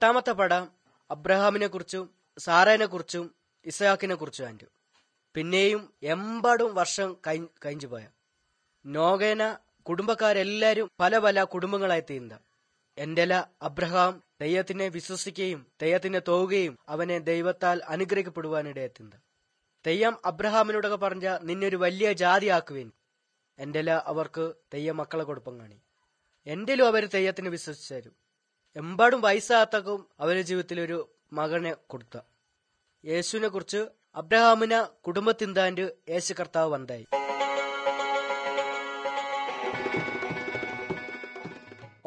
എട്ടാമത്തെ പടം അബ്രഹാമിനെ കുറിച്ചും സാറേനെ കുറിച്ചും ഇസഹാക്കിനെ കുറിച്ചും ആൻഡ് പിന്നെയും എമ്പാടും വർഷം കഴിഞ്ഞു പോയ നോകേന കുടുംബക്കാരെല്ലാരും പല പല കുടുംബങ്ങളായി തീർന്ന എന്റെല അബ്രഹാം ദൈവത്തിനെ വിശ്വസിക്കുകയും ദൈവത്തിനെ തോവുകയും അവനെ ദൈവത്താൽ അനുഗ്രഹിക്കപ്പെടുവാനിടയെത്തുന്നത് തെയ്യം അബ്രഹാമിനോടൊക്കെ പറഞ്ഞ നിന്നൊരു വലിയ ജാതി ആക്കുവേൻ എന്റെല അവർക്ക് തെയ്യ മക്കളെ കൊടുപ്പം കാണി എന്റെലും അവർ തെയ്യത്തിന് വിശ്വസിച്ചു തരും എമ്പാടും വയസ്സാത്തക്കും അവരുടെ ജീവിതത്തിൽ ഒരു മകനെ കൊടുത്ത യേശുവിനെ കുറിച്ച് അബ്രഹാമിന കുടുംബത്തിന്താൻ്റെ യേശു കർത്താവ് വന്നായി